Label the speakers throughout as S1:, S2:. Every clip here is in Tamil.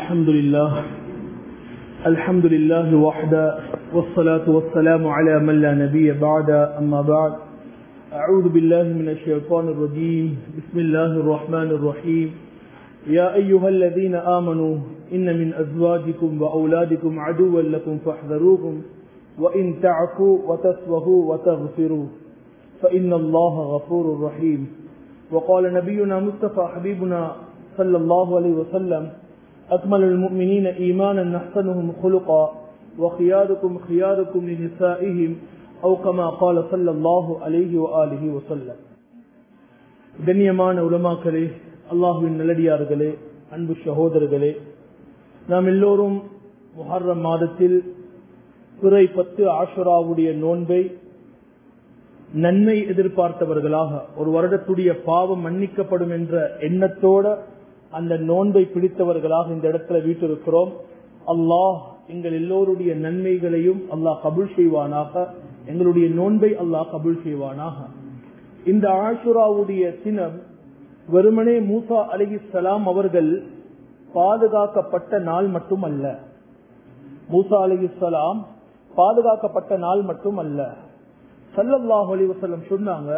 S1: الحمد لله الحمد لله وحده والصلاة والسلام على من لا نبي بعد أما بعد أعوذ بالله من الشيطان الرجيم بسم الله الرحمن الرحيم يا أيها الذين آمنوا إن من أزواجكم وأولادكم عدوا لكم فاحذروهم وإن تعفوا وتسوهوا وتغفروا فإن الله غفور رحيم وقال نبينا مصطفى حبيبنا صلى الله عليه وسلم أكمل المؤمنين إيمانا أحسنهم خلقا وخياركم خياركم لنسائهم أو كما قال صلى الله عليه وآله وسلم கண்ணியமான உலமாக்களே அல்லாஹுவின் நல்லடியார்களே அன்பு சகோதரர்களே நாம் எல்லோரும் முஹர்ரம் மாதத்தில் பிறை பத்து ஆஷுராவுடைய நோன்பை நன்மை எதிர்பார்த்தவர்களாக ஒரு வருடத்துடைய பாவம் மன்னிக்கப்படும் என்ற எண்ணத்தோட அந்த நோன்பை பிடித்தவர்களாக இந்த இடத்துல வீட்டிருக்கிறோம் அல்லாஹ் எங்கள் எல்லோருடைய நன்மைகளையும் அல்லாஹ் கபுல் செய்வானாக எங்களுடைய நோன்பை அல்லாஹ் கபுல் செய்வானாக இந்த ஆஷுராவுடைய தினம் வெறுமனே மூசா அலி சலாம் அவர்கள் பாதுகாக்கப்பட்ட நாள் மட்டுமல்ல மூசா அலி சலாம் பாதுகாக்கப்பட்ட நாள் மட்டுமல்ல சல்லல்லாஹு அலி வசல்லம் சொன்னாங்க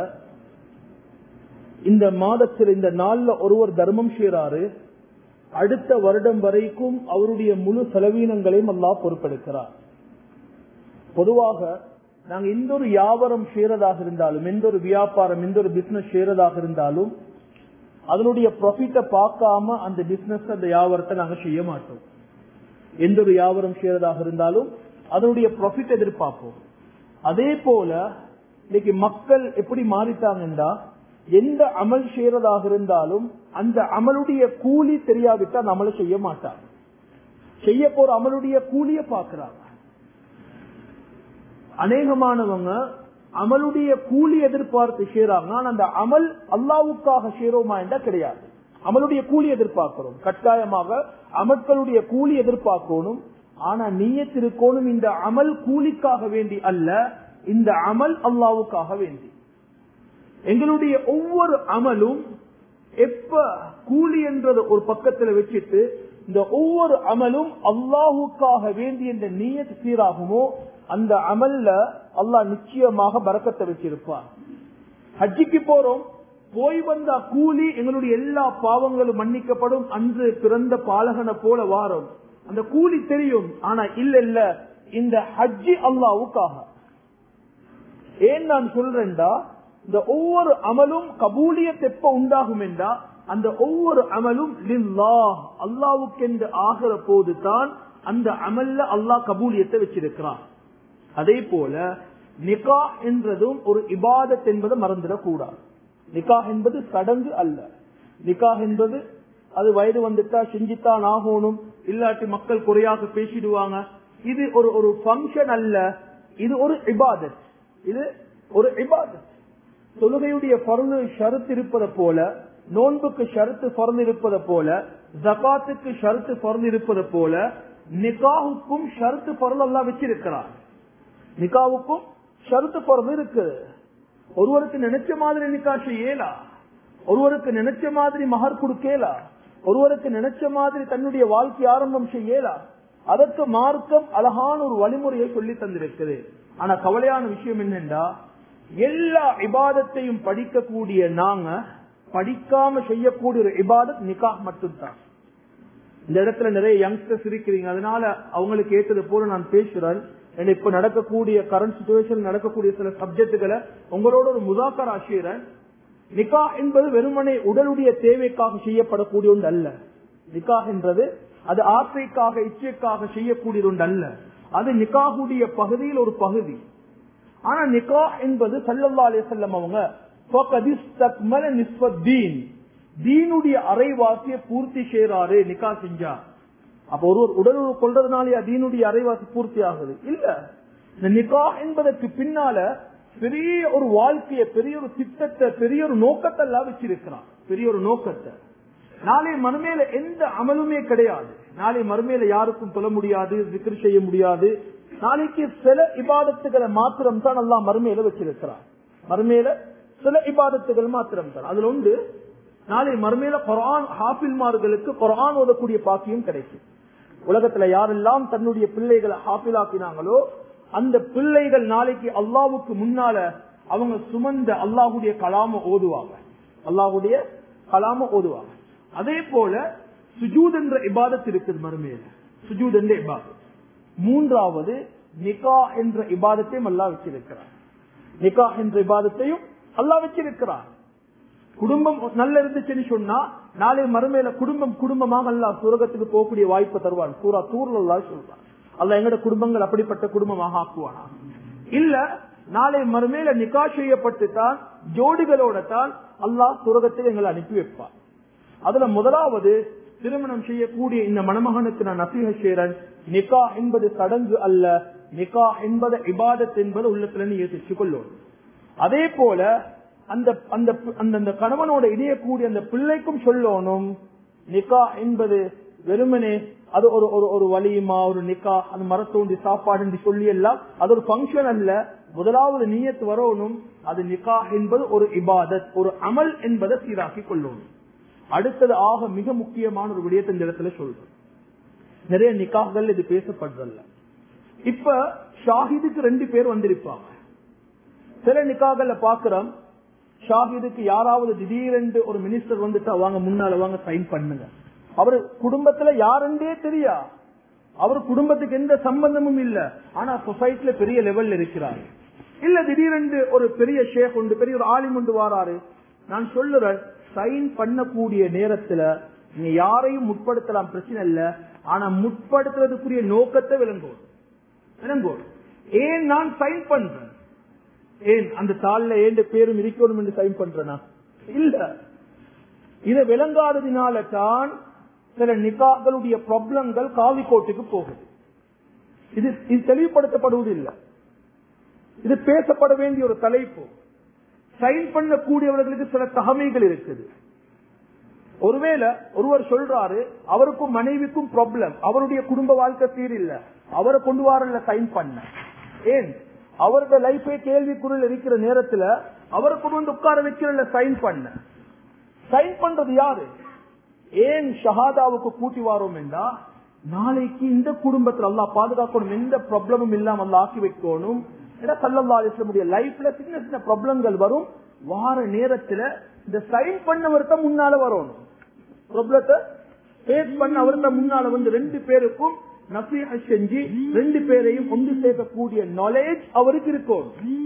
S1: இந்த மாதத்தில் இந்த நாள்ல ஒருவர் தர்மம் செய்யறாரு அடுத்த வருடம் வரைக்கும் அவருடைய முழு செலவீனங்களையும் அல்லாஹ் பொறுப்பெடுக்கிறார் பொதுவாக நாங்க எந்த ஒரு வியாபாரம் செய்யறதாக இருந்தாலும் எந்த ஒரு வியாபாரம் எந்த ஒரு பிசினஸ் செய்யறதாக இருந்தாலும் அதனுடைய ப்ராஃபிட்டை பார்க்காம அந்த பிசினஸ் அந்த வியாபாரத்தை நாங்க செய்ய மாட்டோம் எந்த ஒரு வியாபாரம் செய்யறதாக இருந்தாலும் அதனுடைய ப்ராஃபிட் எதிர்பார்ப்போம் அதே போல இன்னைக்கு மக்கள் எப்படி மாறிட்டாங்கன்னா எந்த அமல் செய்யறதாக இருந்தாலும் அந்த அமலுடைய கூலி தெரியாவிட்டா அந்த அமலை செய்ய மாட்டாங்க செய்ய போற அமலுடைய கூலிய பாக்குறாங்க அநேகமானவங்க அமலுடைய கூலி எதிர்பார்த்து செய்யறாங்க ஆனா அந்த அமல் அல்லாவுக்காக செய்யறோமா என்றா கிடையாது அமலுடைய கூலி எதிர்பார்க்கிறோம் கட்டாயமாக அமல்களுடைய கூலி எதிர்பார்க்கணும் ஆனா நீயத்திருக்கோணும் இந்த அமல் கூலிக்காக வேண்டி அல்ல இந்த அமல் அல்லாவுக்காக வேண்டி எங்களுடைய ஒவ்வொரு அமலும் எப்ப கூலி என்றது ஒரு பக்கத்துல வச்சுட்டு இந்த ஒவ்வொரு அமலும் அல்லாஹுக்காக வேண்டி என்ற நீயத் சீராகுமோ அந்த அமல்ல அல்லாஹ் நிச்சயமாக பறக்கத்தை வச்சிருப்பார் ஹஜ்ஜிக்கு போறோம் போய் வந்த கூலி எங்களுடைய எல்லா பாவங்களும் மன்னிக்கப்படும் அன்று பிறந்த பாலகனை போல வாரம் அந்த கூலி தெரியும் ஆனா இல்ல இல்ல இந்த ஹஜ்ஜி அல்லாவுக்காக ஏன் நான் சொல்றேன்டா இந்த ஒவ்வொரு அமலும் கபூலியத் எப்ப உண்டாகும் என்றா அந்த ஒவ்வொரு அமலும் அல்லாவுக்கென்று ஆகிற போதுதான் அந்த அமல்ல அல்லாஹ் கபூலியத்தை வச்சிருக்கிறான் அதே போல நிகா என்றதும் ஒரு இபாதத் என்பதை மறந்துடக்கூடாது நிகா என்பது சடங்கு அல்ல நிகா என்பது அது வயது வந்துட்டா செஞ்சுத்தான் ஆகணும் இல்லாட்டி மக்கள் குறையாக பேசிடுவாங்க இது ஒரு ஒரு பங்கன் அல்ல இது ஒரு இபாதத் இது ஒரு இபாதத் தொழுகையுடைய பொருள் ஷருத்து இருப்பதை போல நோன்புக்கு ஷருத்து பொருள் இருப்பதை போல ஜகாத்துக்கு ஷருத்து பொருள் இருப்பதை போல நிகாவுக்கும் ஷருத்து பொருள் எல்லாம் வச்சிருக்கிறார் நிகாவுக்கும் ஷருத்து பொருள் இருக்கு ஒருவருக்கு நினைச்ச மாதிரி நிக்கா செய்யலா ஒருவருக்கு நினைச்ச மாதிரி மகர் கொடுக்கலா ஒருவருக்கு நினைச்ச மாதிரி தன்னுடைய வாழ்க்கை ஆரம்பம் செய்யலா அதற்கு மார்க்கம் அழகான ஒரு வழிமுறையை சொல்லி தந்திருக்குது ஆனா கவலையான விஷயம் என்னென்றா எல்லா இபாதத்தையும் படிக்கக்கூடிய நாங்க படிக்காம செய்யக்கூடிய ஒரு இபாதத் நிகா மட்டும்தான் இந்த இடத்துல நிறைய யங்ஸ்டர்ஸ் இருக்கிறீங்க அதனால அவங்களுக்கு ஏற்றது போல நான் பேசுறேன் இப்ப நடக்கக்கூடிய கரண்ட் சுச்சுவேஷன் நடக்கக்கூடிய சில சப்ஜெக்டுகளை உங்களோட ஒரு முதாக்கர் ஆசிரியரன் நிகா என்பது வெறுமனே உடலுடைய தேவைக்காக செய்யப்படக்கூடிய ஒன்று அல்ல நிகா என்றது அது ஆசைக்காக இச்சைக்காக செய்யக்கூடியது ஒன்று அல்ல அது நிகாகுடைய பகுதியில் ஒரு பகுதி ஆனா நிகா என்பது சல்லல்லா அலி செல்லம் அவங்க தீனுடைய அரைவாசிய பூர்த்தி செய்யறாரு நிகா செஞ்சா அப்ப ஒருவர் உடல் கொள்றதுனாலே தீனுடைய அரைவாசி பூர்த்தி ஆகுது இல்ல இந்த நிகா என்பதற்கு பின்னால பெரிய ஒரு வாழ்க்கைய பெரிய ஒரு திட்டத்தை பெரிய ஒரு நோக்கத்தை எல்லாம் வச்சிருக்கிறான் பெரிய ஒரு நோக்கத்தை நாளை மறுமையில எந்த அமலுமே கிடையாது நாளை மறுமையில யாருக்கும் சொல்ல முடியாது விக்கிரி செய்ய முடியாது நாளைக்கு சில இபாதத்துகளை மாத்திரம் தான் எல்லாம் மறுமையில வச்சிருக்கிறார் மறுமையில சில இபாதத்துகள் மாத்திரம் தான் அதுல உண்டு நாளை மறுமையில குரான் ஹாபில்மார்களுக்கு குரான் ஓதக்கூடிய பாக்கியம் கிடைக்கும் உலகத்துல யாரெல்லாம் தன்னுடைய பிள்ளைகளை ஹாஃபிலாக்கினாங்களோ அந்த பிள்ளைகள் நாளைக்கு அல்லாவுக்கு முன்னால அவங்க சுமந்த அல்லாஹுடைய கலாம ஓதுவாங்க அல்லாஹுடைய கலாம ஓதுவாங்க அதே போல சுஜூத் என்ற இபாதத் இருக்குது மறுமையில சுஜூத் என்ற இபாதத் மூன்றாவது நிகா என்ற இபாதத்தையும் அல்லாஹ் வச்சிருக்கிறார் நிகா என்ற இபாதத்தையும் அல்லாஹ் வச்சிருக்கிறார் குடும்பம் நல்ல இருந்துச்சுன்னு சொன்னா நாளை மறுமையில குடும்பம் குடும்பமாக அல்லாஹ் சுரகத்துக்கு போகக்கூடிய வாய்ப்பை தருவான் சூரா தூர்ல அல்லாஹ் சொல்றான் அல்ல எங்கட குடும்பங்கள் அப்படிப்பட்ட குடும்பமாக ஆக்குவானா இல்ல நாளை மறுமையில நிகா செய்யப்பட்டு தான் ஜோடிகளோட தான் அல்லாஹ் சுரகத்தில் எங்களை அனுப்பி வைப்பார் அதுல முதலாவது திருமணம் செய்யக்கூடிய இந்த மணமகனுக்கு நான் நசீக செய்றேன் நிகா என்பது சடங்கு அல்ல நிகா என்பது இபாதத் என்பது உள்ளத்துல நீ ஏற்றுச்சு கொள்ளும் அதே போல அந்த அந்த அந்த அந்த கணவனோட இணையக்கூடிய அந்த பிள்ளைக்கும் சொல்லணும் நிகா என்பது வெறுமனே அது ஒரு ஒரு ஒரு வலியுமா ஒரு நிக்கா அந்த மரத்தோண்டி சாப்பாடு என்று சொல்லி எல்லாம் அது ஒரு பங்கன் அல்ல முதலாவது நீயத்து வரணும் அது நிக்கா என்பது ஒரு இபாதத் ஒரு அமல் என்பதை சீராக்கி கொள்ளணும் அடுத்தது ஆக மிக முக்கியமான ஒரு விடயத்தை இந்த இடத்துல சொல்றோம் நிறைய நிக்காகள் இது பேசப்படுறல்ல இப்ப ஷாஹிதுக்கு ரெண்டு பேர் வந்திருப்பாங்க சில நிக்காகல்ல பாக்குறோம் ஷாஹிதுக்கு யாராவது திடீரென்று ஒரு மினிஸ்டர் வந்துட்டா வாங்க முன்னால வாங்க சைன் பண்ணுங்க அவரு குடும்பத்துல யாருன்றே தெரியா அவர் குடும்பத்துக்கு எந்த சம்பந்தமும் இல்ல ஆனா சொசைட்டில பெரிய லெவல்ல இருக்கிறாரு இல்ல திடீரென்று ஒரு பெரிய ஷேக் உண்டு பெரிய ஒரு ஆலிம் உண்டு வாராரு நான் சொல்லுறேன் சைன் பண்ணக்கூடிய நேரத்துல நீங்க யாரையும் முற்படுத்தலாம் பிரச்சனை இல்ல ஆனா முற்படுத்துறதுக்குரிய நோக்கத்தை விளங்கும் விளங்கும் ஏன் நான் சைன் பண்றேன் ஏன் அந்த தாள்ல ஏன் பேரும் இருக்கணும் என்று சைன் பண்றேனா இல்ல இதை விளங்காததினால தான் சில நிகாக்களுடைய ப்ராப்ளங்கள் காவி கோட்டுக்கு போகுது இது இது தெளிவுபடுத்தப்படுவதில்லை இது பேசப்பட வேண்டிய ஒரு தலைப்பு சைன் பண்ணக்கூடியவர்களுக்கு சில தகமைகள் இருக்குது ஒருவேளை ஒருவர் சொல்றாரு அவருக்கும் மனைவிக்கும் ப்ராப்ளம் அவருடைய குடும்ப வாழ்க்கை சீரில்ல அவரை கொண்டு வரல சைன் பண்ண ஏன் அவரோட லைஃபே கேள்விக்குறில் இருக்கிற நேரத்துல அவரை கொண்டு வந்து உட்கார வைக்கிறல சைன் பண்ண சைன் பண்றது யாரு ஏன் ஷஹாதாவுக்கு கூட்டி வாரோம் என்றா நாளைக்கு இந்த குடும்பத்துல அல்லா பாதுகாக்கணும் எந்த ப்ராப்ளமும் இல்லாம அல்லா ஆக்கி வைக்கணும் ஏன்னா சல்லல்லா அலிஸ்லமுடைய லைஃப்ல சின்ன சின்ன ப்ராப்ளங்கள் வரும் வார நேரத்துல இந்த சைன் பண்ணவர் தான் முன்னால வரணும் ப்ராப்ளத்தை ஃபேஸ் பண்ண அவர் தான் முன்னால வந்து ரெண்டு பேருக்கும் நசீஹ செஞ்சு ரெண்டு பேரையும் ஒன்று சேர்க்கக்கூடிய நாலேஜ் அவருக்கு இருக்கும்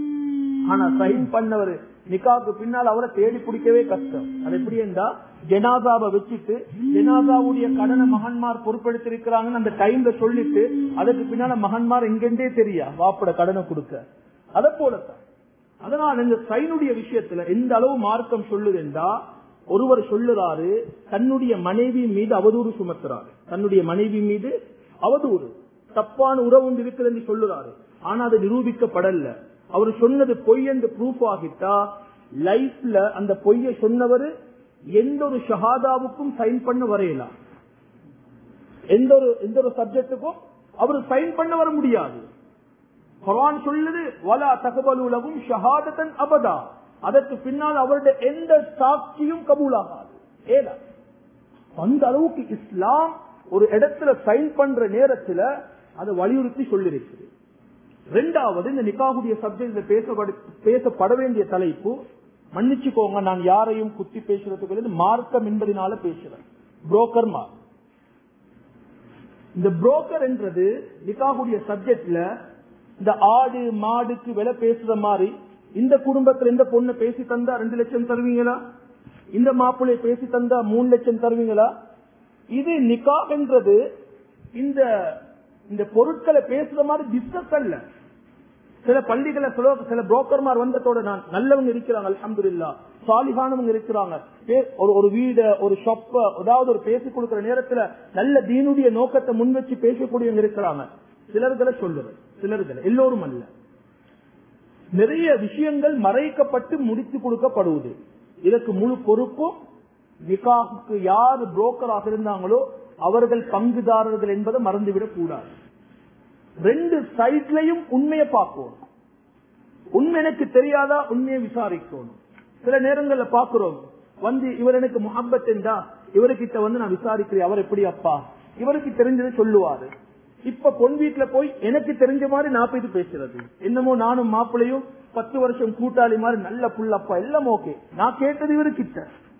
S1: ஆனா சைன் பண்ணவர் நிக்காவுக்கு பின்னால் அவரை தேடி பிடிக்கவே கஷ்டம் அது எப்படி என்றா ஜனாதாவை வச்சுட்டு ஜனாதாவுடைய கடனை மகன்மார் பொறுப்பெடுத்திருக்கிறாங்கன்னு அந்த டைம்ல சொல்லிட்டு அதுக்கு பின்னால மகன்மார் எங்கெண்டே தெரியா வாப்பட கடனை கொடுக்க அதை போலத்தான் அதனால இந்த சைனுடைய விஷயத்துல எந்த அளவு மார்க்கம் சொல்லுதுண்டா ஒருவர் சொல்லுறாரு தன்னுடைய மனைவி மீது அவதூறு சுமத்துறாரு தன்னுடைய மனைவி மீது அவதூறு தப்பான உறவு ஒன்று இருக்குது என்று சொல்லுறாரு ஆனா அது நிரூபிக்கப்படல அவர் சொன்னது பொய் என்று ப்ரூஃப் ஆகிட்டா லைஃப்ல அந்த பொய்யை சொன்னவர் எந்த ஒரு ஷஹாதாவுக்கும் சைன் பண்ண வரையலாம் எந்த ஒரு எந்த ஒரு சப்ஜெக்டுக்கும் அவர் சைன் பண்ண வர முடியாது குரான் சொல்லுது வலா தகவலுலகும் ஷஹாதத்தன் அபதா அதற்கு பின்னால் அவருடைய எந்த சாட்சியும் கபூலாகாது ஏதா அந்த அளவுக்கு இஸ்லாம் ஒரு இடத்துல சைன் பண்ற நேரத்துல அதை வலியுறுத்தி சொல்லிருக்குது ரெண்டாவது இந்த நிக்காவுடைய சப்ஜெக்ட்ல பேசப்பட பேசப்பட வேண்டிய தலைப்பு மன்னிச்சுக்கோங்க நான் யாரையும் குத்தி பேசுறதுக்கு மார்க்கம் என்பதனால பேசுறேன் புரோக்கர் மார் இந்த புரோக்கர் என்றது நிக்காவுடைய சப்ஜெக்ட்ல இந்த ஆடு மாடுக்கு விலை பேசுற மாதிரி இந்த குடும்பத்துல இந்த பொண்ணு பேசி தந்தா ரெண்டு லட்சம் தருவீங்களா இந்த மாப்பிள்ளைய பேசி தந்தா மூணு லட்சம் தருவீங்களா இது நிக்கா என்றது இந்த இந்த பொருட்களை பேசுற மாதிரி பிசினஸ் அல்ல சில பள்ளிகளை சில சில புரோக்கர்மார் வந்ததோட நான் நல்லவங்க இருக்கிறாங்க அலமது இல்லா சாலிகானவங்க இருக்கிறாங்க ஒரு ஒரு வீட ஒரு ஷாப்ப ஏதாவது ஒரு பேசி கொடுக்கிற நேரத்துல நல்ல தீனுடைய நோக்கத்தை முன் வச்சு பேசக்கூடியவங்க இருக்கிறாங்க சிலர்களை சொல்லுவேன் சிலர்களை எல்லோரும் அல்ல நிறைய விஷயங்கள் மறைக்கப்பட்டு முடித்து கொடுக்கப்படுவது இதற்கு முழு பொறுப்பும் நிகாவுக்கு யார் புரோக்கராக இருந்தாங்களோ அவர்கள் பங்குதாரர்கள் என்பதை மறந்துவிடக் கூடாது ரெண்டு சைட்லயும் உண்மையை பார்க்கணும் உண்மை எனக்கு தெரியாதா உண்மையை விசாரிக்கணும் சில நேரங்கள்ல பாக்குறோம் வந்து இவர் எனக்கு முகப்பத் என்றா இவர்கிட்ட வந்து நான் விசாரிக்கிறேன் அவர் எப்படி அப்பா இவருக்கு தெரிஞ்சதை சொல்லுவாரு இப்ப பொன் வீட்டுல போய் எனக்கு தெரிஞ்ச மாதிரி நான் போய் பேசுறது என்னமோ நானும் மாப்பிளையும் பத்து வருஷம் கூட்டாளி மாதிரி நல்ல புள்ளப்பா எல்லாம் ஓகே நான் கேட்டது இவரு கிட்ட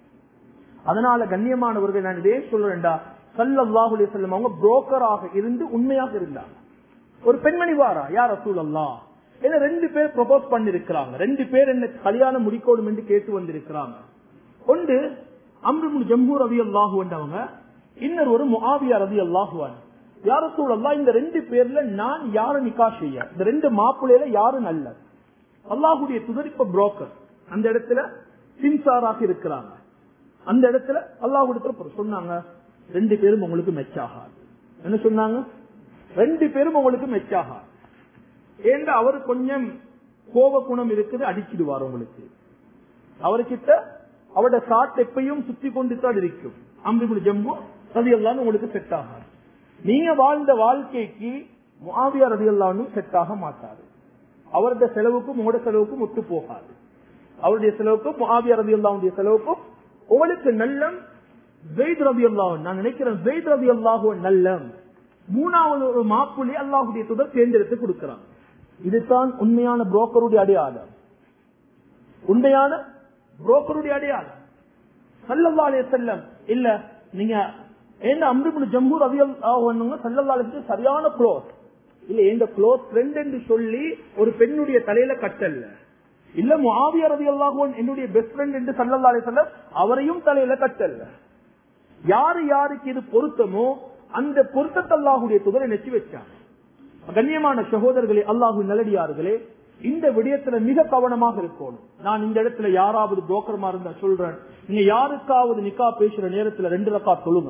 S1: அதனால கண்ணியமானவர்கள் நான் இதே சொல்றேன்டா சல்லல்லாஹு அலைஹி வஸல்லம் அவங்க புரோக்கராக இருந்து உண்மையாக இருந்தாங்க ஒரு பெண்மணி வாரா யார் ரசூல் அல்லா என்ன ரெண்டு பேர் ப்ரொபோஸ் பண்ணிருக்கிறாங்க ரெண்டு பேர் என்ன கல்யாணம் முடிக்கணும் என்று கேட்டு வந்திருக்கிறாங்க ஒன்று அம்ருமுல் ஜம்பூர் ரவி அல்லாஹு வந்தவங்க இன்னொரு ஒரு முஆவியா ரவி அல்லாஹுவான் யார சூழல்லா இந்த ரெண்டு பேர்ல நான் யாரு நிக்கா செய்ய இந்த ரெண்டு மாப்பிள்ளையில யாரு நல்ல அல்லாஹுடைய துதரிப்ப புரோக்கர் அந்த இடத்துல சின்சாராக இருக்கிறாங்க அந்த இடத்துல அல்லாஹுடைய சொன்னாங்க ரெண்டு பேரும் உங்களுக்கு மெச்சாகாது என்ன சொன்னாங்க ரெண்டு பேரும் உங்களுக்கு மெச்சாகாது ஏன்னா அவர் கொஞ்சம் கோப குணம் இருக்குது அடிச்சிடுவார் உங்களுக்கு அவர்கிட்ட அவரோட சாட் எப்பையும் சுத்தி கொண்டு தான் இருக்கும் அம்பிபுல் ஜம்மு ரதி எல்லாம் உங்களுக்கு செட் ஆகாது நீங்க வாழ்ந்த வாழ்க்கைக்கு முஆவியா ரதி எல்லாம் செட் ஆக மாட்டாரு அவருடைய செலவுக்கும் உங்களோட செலவுக்கும் ஒத்து போகாது அவருடைய செலவுக்கும் முஆவியா ரதி அல்லாவுடைய செலவுக்கும் உங்களுக்கு நல்லம் ஜெயித் ரதி அல்லாஹ் நான் நினைக்கிறேன் ஜெயித் ரதி அல்லாஹு நல்லம் மூணாவது ஒரு மாப்பிள்ளை அல்லாஹுடைய துதர் தேர்ந்தெடுத்து கொடுக்கிறான் இதுதான் உண்மையான புரோக்கருடைய அடையாளம் உண்மையான புரோக்கருடைய அடையாளம் சல்லல்லா அலைய செல்லம் இல்ல நீங்க என்ன அம்ருபுல் ஜம்பூர் அவியல் சல்லல்லா அலைய சரியான க்ளோஸ் இல்ல எந்த க்ளோஸ் ஃப்ரெண்ட் என்று சொல்லி ஒரு பெண்ணுடைய தலையில கட்டல்ல இல்ல முஆவியா ரலியல்லாஹு அன்ஹு என்னுடைய பெஸ்ட் ஃப்ரெண்ட் என்று சல்லல்லா அலைஹி வஸல்லம் அவரையும் தலையில கட்டல்ல யாரு யாருக்கு இது பொருத்தமோ அந்த பொருத்தத்தை அல்லாஹுடைய துதரை நெச்சி வச்சாங்க கண்ணியமான சகோதரர்களே அல்லாஹு நல்லடியார்களே இந்த விடயத்துல மிக கவனமாக இருக்கணும் நான் இந்த இடத்துல யாராவது புரோக்கர்மா இருந்தா சொல்றேன் நீங்க யாருக்காவது நிக்கா பேசுற நேரத்துல ரெண்டு ரக்கா சொல்லுங்க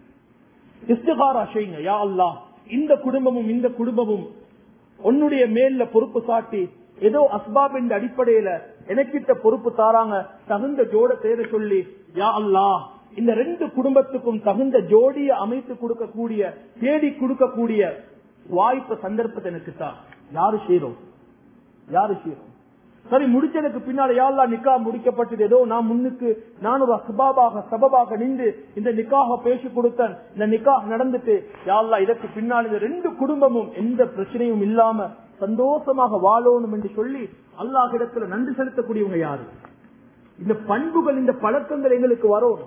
S1: இஸ்திகாரா செய்யுங்க யா அல்லாஹ் இந்த குடும்பமும் இந்த குடும்பமும் உன்னுடைய மேல பொறுப்பு சாட்டி ஏதோ அஸ்பாப் என்ற அடிப்படையில எனக்கிட்ட பொறுப்பு தாராங்க தகுந்த ஜோட தேட சொல்லி யா அல்லாஹ் இந்த ரெண்டு குடும்பத்துக்கும் தகுந்த ஜோடியை அமைத்து கொடுக்கக்கூடிய தேடி கொடுக்கக்கூடிய வாய்ப்பு சந்தர்ப்பத்தை எனக்கு தான் யாரு செய்யறோம் யாரு செய்யறோம் சரி முடிச்சதுக்கு பின்னால யாழ்லா நிக்கா முடிக்கப்பட்டது ஏதோ நான் முன்னுக்கு நான் ஒரு சபாபாக சபபாக நின்று இந்த நிக்காக பேசி கொடுத்தேன் இந்த நிக்காக நடந்துட்டு யாழ்லா இதற்கு பின்னால் இந்த ரெண்டு குடும்பமும் எந்த பிரச்சனையும் இல்லாம சந்தோஷமாக வாழணும் என்று சொல்லி அல்லாஹ் இடத்துல நன்றி செலுத்தக்கூடியவங்க யாரு இந்த பண்புகள் இந்த பழக்கங்கள் எங்களுக்கு வரும்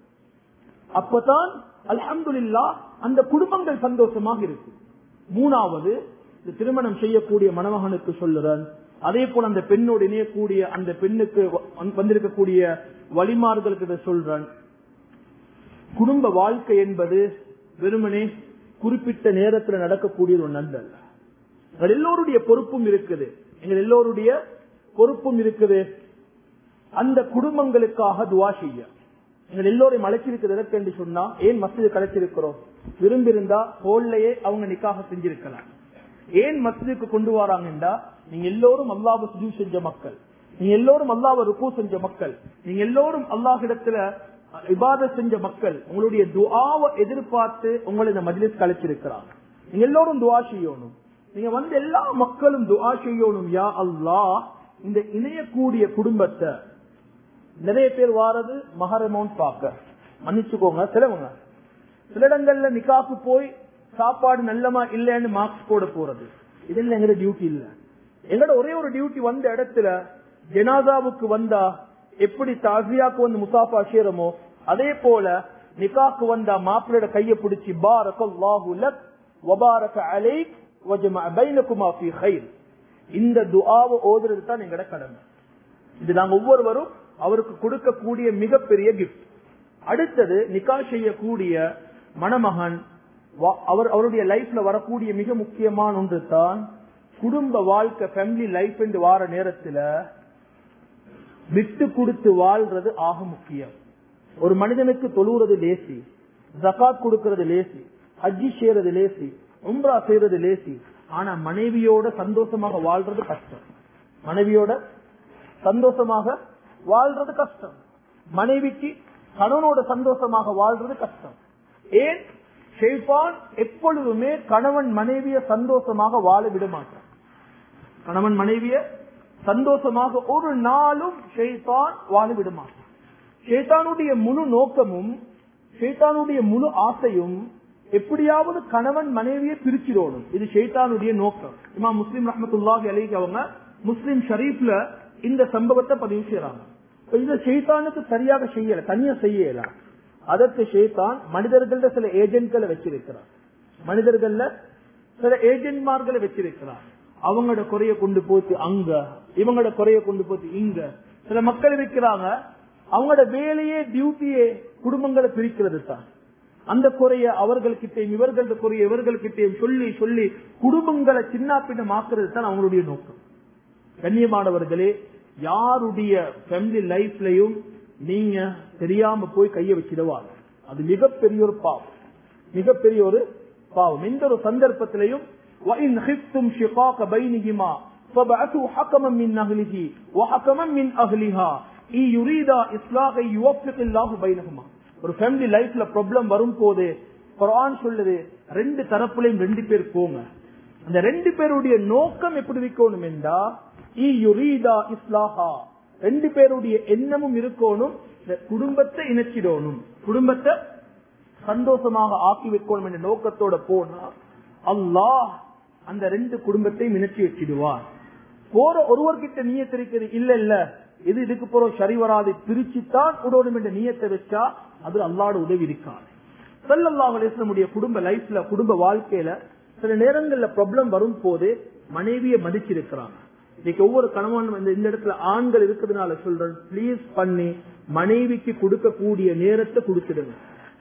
S1: அப்பதான் அல்ஹம்துலில்லா அந்த குடும்பங்கள் சந்தோஷமாக இருக்கு மூணாவது இந்த திருமணம் செய்யக்கூடிய மணமகனுக்கு சொல்லுறன் அதே போல அந்த பெண்ணோடு இணையக்கூடிய அந்த பெண்ணுக்கு வந்திருக்கக்கூடிய வழிமாறுதலுக்கு சொல்றன் குடும்ப வாழ்க்கை என்பது வெறுமனே குறிப்பிட்ட நேரத்தில் நடக்கக்கூடியது ஒன்று அல்ல எங்கள் எல்லோருடைய பொறுப்பும் இருக்குது எங்கள் எல்லோருடைய பொறுப்பும் இருக்குது அந்த குடும்பங்களுக்காக துவா செய்ய எங்கள் எல்லோரையும் அழைச்சிருக்கிறது எதற்கு என்று சொன்னா ஏன் மசித கலைச்சிருக்கிறோம் விரும்பியிருந்தா ஹோல்லையே அவங்க நிக்காக செஞ்சிருக்கலாம் ஏன் மஸ்ஜிதுக்கு கொண்டு வராங்கன்றா நீங்க எல்லோரும் அல்லாவை சுஜு செஞ்ச மக்கள் நீங்க எல்லோரும் அல்லாவை ருக்கு செஞ்ச மக்கள் நீங்க எல்லோரும் அல்லாஹிடத்துல இபாத செஞ்ச மக்கள் உங்களுடைய துஆவை எதிர்பார்த்து உங்களை இந்த மஜ்லிஸ் கலைச்சிருக்கிறாங்க நீங்க எல்லோரும் துவா செய்யணும் நீங்க வந்து எல்லா மக்களும் துவா செய்யணும் யா அல்லாஹ் இந்த இணையக்கூடிய குடும்பத்தை நிறைய பேர் வாரது மகர் அமௌண்ட் பார்க்க மன்னிச்சுக்கோங்க சிலவங்க சில இடங்கள்ல நிக்காக்கு போய் சாப்பாடு நல்லமா இல்லைன்னு மார்க்ஸ் போட போறது இதெல்லாம் எங்கட டியூட்டி இல்ல எங்கட ஒரே ஒரு டியூட்டி வந்த இடத்துல ஜனாதாவுக்கு வந்தா எப்படி தாசியாக்கு வந்து முசாஃபா செய்யறோமோ அதே போல நிக்காக்கு வந்தா மாப்பிளோட கைய பிடிச்சி பாரக்கல்லாஹு லக் வபாரக அலைக் வஜமஅ பைனகுமா ஃபீ கைர் இந்த துஆவை ஓதுறது தான் எங்கட கடமை இது நாங்க ஒவ்வொருவரும் அவருக்கு கொடுக்கக்கூடிய மிகப்பெரிய கிஃப்ட் அடுத்தது நிக்கா செய்யக்கூடிய மணமகன் அவர் அவருடைய லைஃப்ல வரக்கூடிய மிக முக்கியமான ஒன்று தான் குடும்ப வாழ்க்கை ஃபேமிலி லைஃப் என்று வார நேரத்துல விட்டு கொடுத்து வாழ்றது ஆக முக்கியம் ஒரு மனிதனுக்கு தொழுறது லேசி ஜகாத் கொடுக்கறது லேசி ஹஜ்ஜி செய்யறது லேசி உம்ரா செய்யறது லேசி ஆனா மனைவியோட சந்தோஷமாக வாழ்றது கஷ்டம் மனைவியோட சந்தோஷமாக வாழ்றது கஷ்டம் மனைவிக்கு கணவனோட சந்தோஷமாக வாழ்றது கஷ்டம் ஏன் ஷெய்பான் எப்பொழுதுமே கணவன் மனைவிய சந்தோஷமாக வாழ விட மாட்டான் கணவன் மனைவிய சந்தோஷமாக ஒரு நாளும் ஷெய்தான் வாழ விட மாட்டான் ஷேத்தானுடைய முழு நோக்கமும் ஷேத்தானுடைய முழு ஆசையும் எப்படியாவது கணவன் மனைவியை பிரிச்சிடணும் இது ஷெய்தானுடைய நோக்கம் இமா முஸ்லிம் ரஹமத்துல்லாஹி அலைக்கு அவங்க முஸ்லிம் ஷரீஃப்ல இந்த சம்பவத்தை பதிவு செய்யறாங்க இப்ப இந்த ஷெய்தானுக்கு சரியாக செய்யல தனியா செய்யல அதற்கு ஷெய்தான் மனிதர்கள்ட சில ஏஜென்ட்களை வச்சிருக்கிறார் மனிதர்கள்ல சில ஏஜென்ட்மார்களை வச்சிருக்கிறார் அவங்களோட குறைய கொண்டு போத்து அங்க இவங்களோட குறைய கொண்டு போத்து இங்க சில மக்கள் வைக்கிறாங்க அவங்களோட வேலையே டியூட்டியே குடும்பங்களை பிரிக்கிறது தான் அந்த குறைய அவர்கள்கிட்டையும் இவர்களது குறைய இவர்கள்கிட்டையும் சொல்லி சொல்லி குடும்பங்களை சின்ன பின்னமாக்குறது தான் அவங்களுடைய நோக்கம் கண்ணியமானவர்களே யாருடைய ஃபேமிலி லைஃப்லயும் நீங்க தெரியாம போய் கைய வச்சிடுவாங்க அது மிகப்பெரிய ஒரு பாவம் மிகப்பெரிய ஒரு பாவம் எந்த ஒரு சந்தர்ப்பத்திலையும் وَإِنْ خِفْتُمْ شِقَاقَ بَيْنِهِمَا فَبَعَثُوا حَكَمًا مِنْ أَهْلِهِ وَحَكَمًا مِنْ أَهْلِهَا إِنْ يُرِيدَا إِصْلَاحًا يُوَفِّقِ اللَّهُ بَيْنَهُمَا ஒரு ஃபேமிலி லைஃப்ல ப்ராப்ளம் வரும் போது குரான் சொல்லுது ரெண்டு தரப்புலையும் ரெண்டு பேர் போங்க அந்த ரெண்டு பேருடைய நோக்கம் எப்படி இருக்கணும் என்றா இ யுரீதா இஸ்லாஹா ரெண்டு பேருடைய எண்ணமும் இருக்கணும் இந்த குடும்பத்தை இணைச்சிடணும் குடும்பத்தை சந்தோஷமாக ஆக்கி வைக்கணும் என்ற நோக்கத்தோட போனா அல்லாஹ் அந்த ரெண்டு குடும்பத்தையும் இணைச்சி வச்சிடுவார் போற ஒருவர்கிட்ட நீயத்து இருக்குது இல்ல இல்ல இது இதுக்கு போற சரி வராது பிரிச்சுத்தான் உடணும் என்ற நீயத்தை வச்சா அது அல்லாட உதவி இருக்காது சல்லல்லாஹு அலைஹி வஸல்லமுடைய குடும்ப லைஃப்ல குடும்ப வாழ்க்கையில சில நேரங்கள்ல ப்ராப்ளம் வரும் போது மனைவியை மதிச்சிருக்கிறாங்க இன்னைக்கு ஒவ்வொரு கணவன் இந்த இந்த இடத்துல ஆண்கள் இருக்கிறதுனால சொல்றேன் ப்ளீஸ் பண்ணி மனைவிக்கு கொடுக்கக்கூடிய நேரத்தை கொடுத்துடுங்க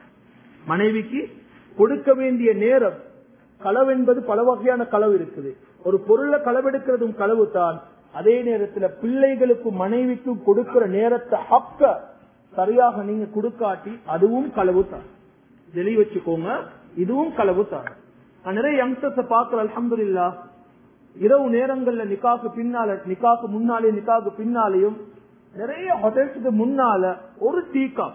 S1: மனைவிக்கு கொடுக்க வேண்டிய நேரம் களவு என்பது பல வகையான களவு இருக்குது ஒரு பொருளை களவெடுக்கிறதும் களவு தான் அதே நேரத்துல பிள்ளைகளுக்கும் மனைவிக்கும் கொடுக்கிற நேரத்தை ஹக்க சரியாக நீங்க கொடுக்காட்டி அதுவும் களவு தான் தெளி வச்சுக்கோங்க இதுவும் களவு தான் நான் நிறைய யங்ஸ்டர்ஸ் பாக்குற அலமதுல்லா இரவு நேரங்கள்ல நிக்காக்கு பின்னால நிக்காக்கு முன்னாலே நிக்காக்கு பின்னாலேயும் நிறைய ஹோட்டல்ஸுக்கு முன்னால ஒரு டீ காப்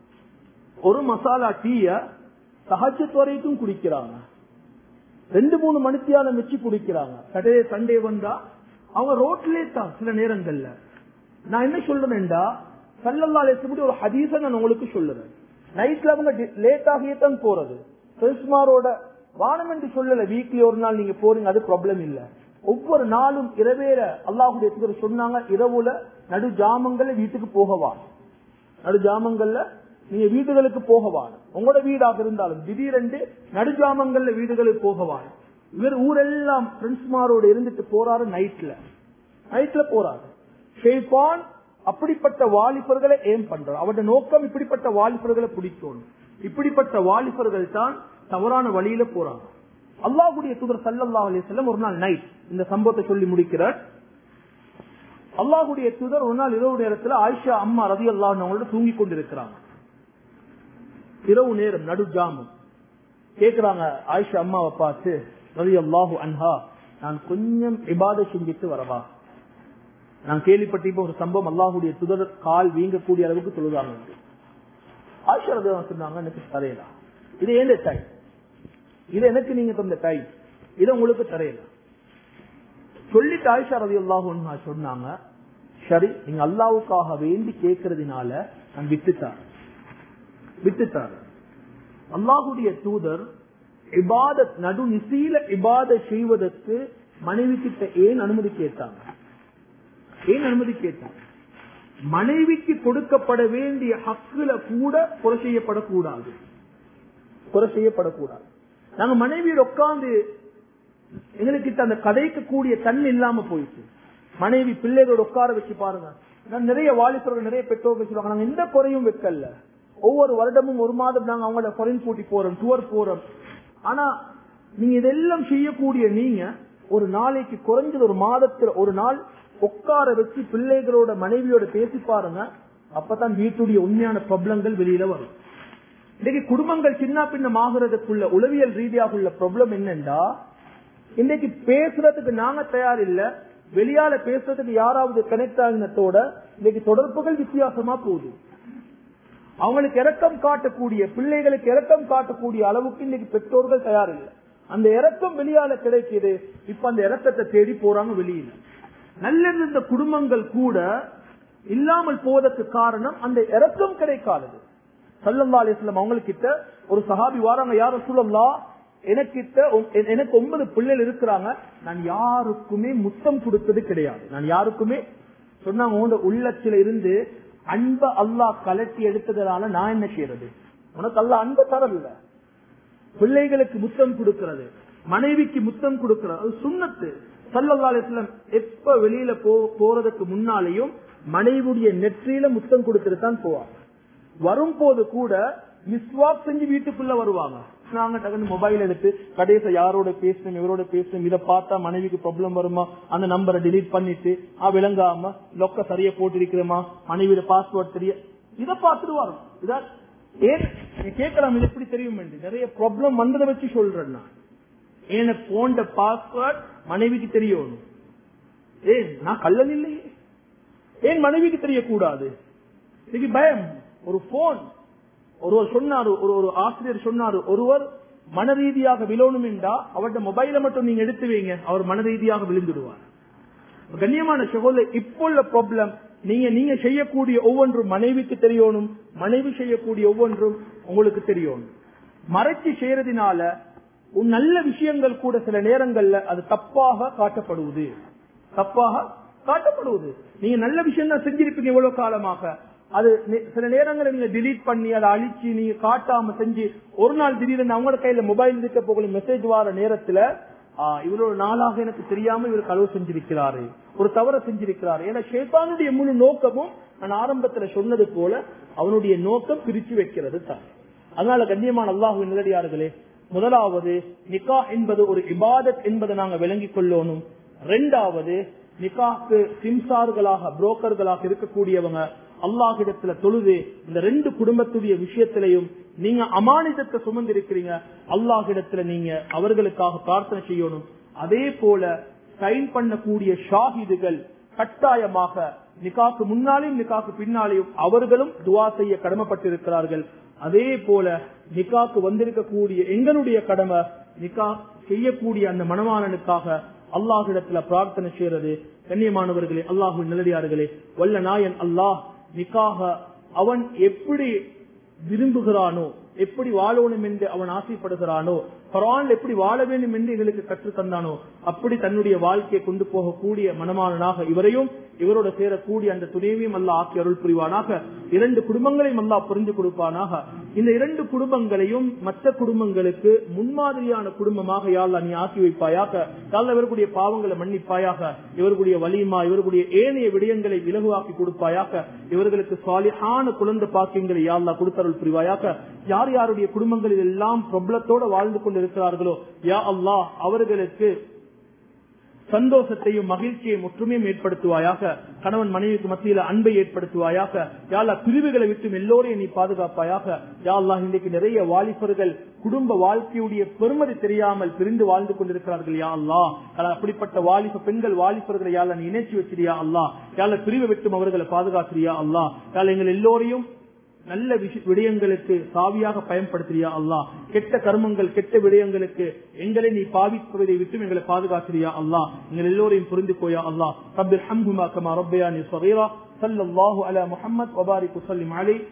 S1: ஒரு மசாலா டீய சஹஜத் வரைக்கும் குடிக்கிறாங்க ரெண்டு மூணு மணித்தியாலம் வச்சு குடிக்கிறாங்க சட்டே சண்டே வந்தா அவங்க ரோட்லயே தான் சில நேரங்கள்ல நான் என்ன சொல்றேன்டா சல்லல்லா அலிஸ்லமுடி ஒரு ஹதீஸ நான் உங்களுக்கு சொல்லுறேன் நைட்ல அவங்க லேட் ஆகியே தான் போறது செல்ஸ்மாரோட வானம் என்று சொல்லல வீக்லி ஒரு நாள் நீங்க போறீங்க அது ப்ராப்ளம் இல்ல ஒவ்வொரு நாளும் இரவேற அல்லாஹுடைய தூதர் சொன்னாங்க இரவுல நடு ஜாமங்கள்ல வீட்டுக்கு போகவா நடு ஜாமங்கள்ல நீங்க வீடுகளுக்கு போகவான் உங்களோட வீடாக இருந்தாலும் திடீரென்று நடுஜாமங்கள்ல வீடுகளுக்கு போகவான் இவர் ஊரெல்லாம் பிரின்ஸ்மாரோட இருந்துட்டு போறாரு நைட்ல நைட்ல போறாரு ஷேபான் அப்படிப்பட்ட வாலிபர்களை ஏம் பண்றார் அவருடைய நோக்கம் இப்படிப்பட்ட வாலிபர்களை பிடிக்கணும் இப்படிப்பட்ட வாலிபர்கள் தான் தவறான வழியில போறாங்க அல்லாஹுடைய தூதர் சல்லல்லா அலிசல்லம் ஒரு நாள் நைட் இந்த சம்பவத்தை சொல்லி முடிக்கிறார் அல்லாஹுடைய தூதர் ஒரு நாள் இரவு நேரத்தில் ஆயிஷா அம்மா ரதி அல்லாஹ் அவங்களோட தூங்கி கொண்டிருக்கிறாங்க இரவு நேரம் நடு ஜாமம் கேக்குறாங்க ஆயிஷா அம்மாவை பார்த்து ரவி அல்லாஹு அன்ஹா நான் கொஞ்சம் இபாத செஞ்சுட்டு வரவா நான் கேள்விப்பட்ட ஒரு சம்பவம் அல்லாஹுடைய துதர் கால் வீங்கக்கூடிய அளவுக்கு தொழுதாங்க ஆயிஷா ரதி சொன்னாங்க எனக்கு தரையலாம் இது ஏந்த டைம் இது எனக்கு நீங்க தந்த டைம் இது உங்களுக்கு தரையலாம் சொல்லிட்டு ஆயிஷா ரவி அல்லாஹு சொன்னாங்க சரி நீங்க அல்லாவுக்காக வேண்டி கேட்கறதுனால நான் விட்டுட்டார் விட்டுட்டார் அல்லாஹுடைய தூதர் இபாதத் நடு நிசீல இபாத செய்வதற்கு மனைவி கிட்ட ஏன் அனுமதி கேட்டாங்க ஏன் அனுமதி கேட்டாங்க மனைவிக்கு கொடுக்கப்பட வேண்டிய ஹக்குல கூட குறை செய்யப்படக்கூடாது குறை செய்யப்படக்கூடாது நாங்க மனைவியோட உட்கார்ந்து எங்களுக்கு அந்த கதைக்கு கூடிய தன்மை இல்லாம போயிட்டு மனைவி பிள்ளைகளோட உட்கார வச்சு பாருங்க நான் நிறைய வாலிபர்கள் நிறைய பெற்றோர்கள் சொல்லுவாங்க நாங்க எந்த குறையும் வைக்கல ஒவ்வொரு வருடமும் ஒரு மாதம் நாங்க அவங்கள ஃபாரின் கூட்டி போறோம் டூர் போறோம் ஆனா நீங்க இதெல்லாம் செய்யக்கூடிய நீங்க ஒரு நாளைக்கு குறைஞ்சது ஒரு மாதத்துல ஒரு நாள் உட்கார வச்சு பிள்ளைகளோட மனைவியோட பேசி பாருங்க அப்பதான் வீட்டுடைய உண்மையான ப்ராப்ளங்கள் வெளியில வரும் இன்னைக்கு குடும்பங்கள் சின்ன பின்னம் ஆகுறதுக்குள்ள உளவியல் ரீதியாக உள்ள ப்ராப்ளம் என்னன்னா இன்னைக்கு பேசுறதுக்கு நாங்க தயார் இல்ல வெளியால பேசுறதுக்கு யாராவது கனெக்ட் ஆகினத்தோட இன்னைக்கு தொடர்புகள் வித்தியாசமா போகுது அவங்களுக்கு இறக்கம் காட்டக்கூடிய பிள்ளைகளுக்கு இறக்கம் காட்டக்கூடிய அளவுக்கு இன்னைக்கு பெற்றோர்கள் தயார் இல்லை அந்த இறக்கம் வெளியால கிடைக்குது இப்ப அந்த இறக்கத்தை தேடி போறாங்க வெளியில நல்லிருந்த குடும்பங்கள் கூட இல்லாமல் போவதற்கு காரணம் அந்த இறக்கம் கிடைக்காதது சல்லல்லா அலிஸ்லாம் அவங்கக்கிட்ட ஒரு சஹாபி வாராங்க யார சொல்லலா எனக்கிட்ட ஒ- எ- எனக்கு ஒன்பது பிள்ளைகள் இருக்கிறாங்க நான் யாருக்குமே முத்தம் கொடுத்தது கிடையாது நான் யாருக்குமே சொன்னாங்க உங்க உள்ளத்துல இருந்து அன்ப அல்லாஹ் கலட்டி எடுத்ததுனால நான் என்ன செய்யறது உனக்கு அல்லாஹ் அன்ப தரல பிள்ளைகளுக்கு முத்தம் கொடுக்கிறது மனைவிக்கு முத்தம் கொடுக்கிறது அது சுண்ணத்து சல்லல்லா அலிஸ்லாம் எப்ப வெளியில போ போறதுக்கு முன்னாலேயும் மனைவியுடைய நெற்றியில முத்தம் கொடுத்துட்டு தான் போவாங்க வரும்போது கூட மிஸ்வாக் செஞ்சு வீட்டுக்குள்ள வருவாங்க நாங்க டக்குனு மொபைல் எடுத்து கடைசியா யாரோட பேசணும் இவரோட பேசணும் இதை பார்த்தா மனைவிக்கு ப்ராப்ளம் வருமா அந்த நம்பரை delete பண்ணிட்டு ஆ விளங்காம லொக்க சரியா போட்டிருக்கிறோமா மனைவியோட பாஸ்வேர்ட் தெரிய இதை பார்த்துட்டு வரும் இதா ஏன் நீங்க கேட்கலாம் இது எப்படி தெரியும் என்று நிறைய ப்ராப்ளம் வந்ததை வச்சு சொல்றேன் நான் எனக்கு போன்ற பாஸ்வேர்ட் மனைவிக்கு தெரியணும் ஏன் நான் கள்ளன் இல்லையே ஏன் மனைவிக்கு தெரியக்கூடாது இன்னைக்கு பயம் ஒரு போன் ஒருவர் சொன்னாரு ஒரு ஒரு ஆசிரியர் சொன்னாரு ஒருவர் மன ரீதியாக விழணும் என்றா அவருடைய மொபைலை மட்டும் நீங்க எடுத்து வைங்க அவர் மன ரீதியாக விழுந்துடுவார் கண்ணியமான சகோதர இப்போ உள்ள ப்ராப்ளம் நீங்க நீங்க செய்யக்கூடிய ஒவ்வொன்றும் மனைவிக்கு தெரியணும் மனைவி செய்யக்கூடிய ஒவ்வொன்றும் உங்களுக்கு தெரியணும் மறைச்சு செய்யறதுனால ஒரு நல்ல விஷயங்கள் கூட சில நேரங்கள்ல அது தப்பாக காட்டப்படுவது தப்பாக காட்டப்படுவது நீங்க நல்ல விஷயம் தான் செஞ்சிருப்பீங்க இவ்வளவு காலமாக அது நி- சில நேரங்களில் நீங்க delete பண்ணி அதை அழிச்சு நீங்க காட்டாம செஞ்சு ஒரு நாள் திடீர்னு அவங்களோட கையில மொபைல் இருக்க போகல மெசேஜ் வர நேரத்துல ஆ, இவ்வளவு நாளாக எனக்கு தெரியாம இவர் களவு செஞ்சிருக்கிறாரு ஒரு தவற செஞ்சிருக்கிறாரு ஏன்னா ஷேத்தானுடைய முழு நோக்கமும் நான் ஆரம்பத்துல சொன்னது போல அவனுடைய நோக்கம் பிரிச்சு வைக்கிறது தான் அதனால கண்ணியமான அல்லாஹு நிலடியார்களே முதலாவது நிக்கா என்பது ஒரு இபாதத் என்பதை நாங்க விளங்கிக் கொள்ளணும் ரெண்டாவது நிக்காக்கு சிம்சார்களாக புரோக்கர்களாக இருக்கக்கூடியவங்க அல்லாஹிடத்துல தொழுது இந்த ரெண்டு குடும்பத்துடைய விஷயத்திலையும் நீங்க அமானிதத்தை சுமந்திருக்கிறீங்க அல்லாஹிடத்துல நீங்க அவர்களுக்காக பிரார்த்தனை செய்யணும் அதே போல சைன் பண்ணக்கூடிய ஷாஹிதுகள் கட்டாயமாக நிகாக்கு முன்னாலேயும் நிகாக்கு பின்னாலேயும் அவர்களும் துவா செய்ய கடமைப்பட்டிருக்கிறார்கள் அதே போல நிகாக்கு வந்திருக்கக்கூடிய எங்களுடைய கடமை நிகா செய்யக்கூடிய அந்த மனவாளனுக்காக அல்லாஹிடத்துல பிரார்த்தனை செய்யறது கண்ணியமானவர்களே அல்லாஹு நிலடியார்களே வல்ல நாயன் அல்லாஹ் நிக்காக அவன் எப்படி விரும்புகிறானோ எப்படி வாழணும் என்று அவன் ஆசைப்படுகிறானோ குரான் எப்படி வாழ வேண்டும் என்று எங்களுக்கு கற்றுத் தந்தானோ அப்படி தன்னுடைய வாழ்க்கையை கொண்டு போகக்கூடிய மனமானனாக இவரையும் இவரோட சேரக்கூடிய அந்த துணைவையும் அல்ல ஆக்கி அருள் புரிவானாக இரண்டு குடும்பங்களையும் அல்லா புரிந்து கொடுப்பானாக இந்த இரண்டு குடும்பங்களையும் மற்ற குடும்பங்களுக்கு முன்மாதிரியான குடும்பமாக யாழ்லா நீ ஆக்கி வைப்பாயாக யாழ்லா இவர்களுடைய பாவங்களை மன்னிப்பாயாக இவர்களுடைய வலிமா இவர்களுடைய ஏனைய விடயங்களை இலகுவாக்கி கொடுப்பாயாக இவர்களுக்கு சாலிஹான குழந்தை பாக்கியங்களை யாழ்லா கொடுத்தருள் புரிவாயாக யார் யாருடைய குடும்பங்களில் எல்லாம் பிரபலத்தோட வாழ்ந்து கொண்டிருக்கிறார்களோ யா அல்லாஹ் அவர்களுக்கு சந்தோஷத்தையும் மகிழ்ச்சியையும் ஒற்றுமையும் ஏற்படுத்துவாயாக கணவன் மனைவிக்கு மத்தியில அன்பை ஏற்படுத்துவாயாக யாழ்லா பிரிவுகளை விட்டும் எல்லோரையும் நீ பாதுகாப்பாயாக யாழ்லா இன்றைக்கு நிறைய வாலிபர்கள் குடும்ப வாழ்க்கையுடைய பெருமதி தெரியாமல் பிரிந்து வாழ்ந்து கொண்டிருக்கிறார்கள் யா அல்லா அப்படிப்பட்ட வாலிப பெண்கள் வாலிபர்களை யாழ நீ இணைச்சி வச்சிருயா அல்லா யாழ பிரிவை விட்டும் அவர்களை பாதுகாக்கிறியா அல்லா யாழ் எங்கள் எல்லோரையும் நல்ல விஷ- விடயங்களுக்கு சாவியாக பயன்படுத்துறியா அல்லா கெட்ட கர்மங்கள் கெட்ட விடயங்களுக்கு எங்களை நீ பாவிப்பதை விட்டு எங்களை பாதுகாக்கிறியா அல்லா எங்கள் எல்லோரையும் புரிந்து போயா அல்லா ரப்பில் ஹம்ஹுமா கமா ரப்பயானி சகீரா ஸல்லல்லாஹு அலா முஹம்மத் வபாரிக் வஸல்லிம் அலைஹி